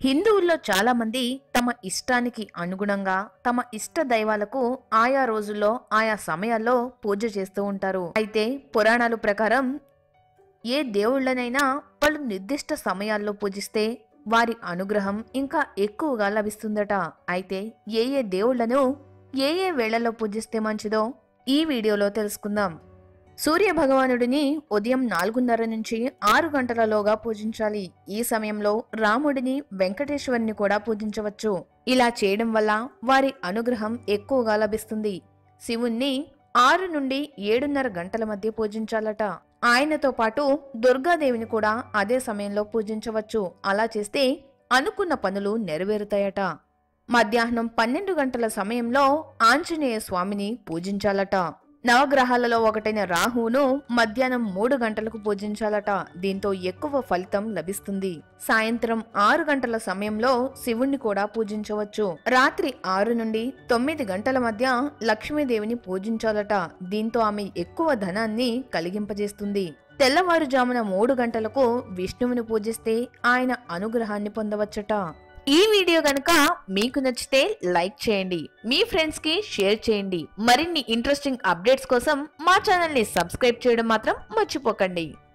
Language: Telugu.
హిందువుల్లో చాలా మంది తమ ఇష్టానికి అనుగుణంగా తమ ఇష్ట దైవాలకు ఆయా రోజుల్లో ఆయా సమయాల్లో పూజ చేస్తూ ఉంటారు అయితే పురాణాల ప్రకారం ఏ దేవుళ్ళనైనా వాళ్ళు నిర్దిష్ట సమయాల్లో పూజిస్తే వారి అనుగ్రహం ఇంకా ఎక్కువగా లభిస్తుందట అయితే ఏ ఏ దేవుళ్లను ఏ ఏ వేళల్లో పూజిస్తే మంచిదో ఈ వీడియోలో తెలుసుకుందాం సూర్య భగవానుడిని ఉదయం నాలుగున్నర నుంచి ఆరు గంటలలోగా పూజించాలి ఈ సమయంలో రాముడిని వెంకటేశ్వరుని కూడా పూజించవచ్చు ఇలా చేయడం వల్ల వారి అనుగ్రహం ఎక్కువగా లభిస్తుంది శివుణ్ణి ఆరు నుండి ఏడున్నర గంటల మధ్య పూజించాలట ఆయనతో పాటు దుర్గాదేవిని కూడా అదే సమయంలో పూజించవచ్చు అలా చేస్తే అనుకున్న పనులు నెరవేరుతాయట మధ్యాహ్నం పన్నెండు గంటల సమయంలో ఆంజనేయ స్వామిని పూజించాలట నవగ్రహాలలో ఒకటైన రాహువును మధ్యాహ్నం మూడు గంటలకు పూజించాలట దీంతో ఎక్కువ ఫలితం లభిస్తుంది సాయంత్రం ఆరు గంటల సమయంలో శివుణ్ణి కూడా పూజించవచ్చు రాత్రి ఆరు నుండి తొమ్మిది గంటల మధ్య లక్ష్మీదేవిని పూజించాలట దీంతో ఆమె ఎక్కువ ధనాన్ని కలిగింపజేస్తుంది తెల్లవారుజామున మూడు గంటలకు విష్ణువుని పూజిస్తే ఆయన అనుగ్రహాన్ని పొందవచ్చట ఈ వీడియో గనుక మీకు నచ్చితే లైక్ చేయండి మీ ఫ్రెండ్స్ కి షేర్ చేయండి మరిన్ని ఇంట్రెస్టింగ్ అప్డేట్స్ కోసం మా ఛానల్ ని సబ్స్క్రైబ్ చేయడం మాత్రం మర్చిపోకండి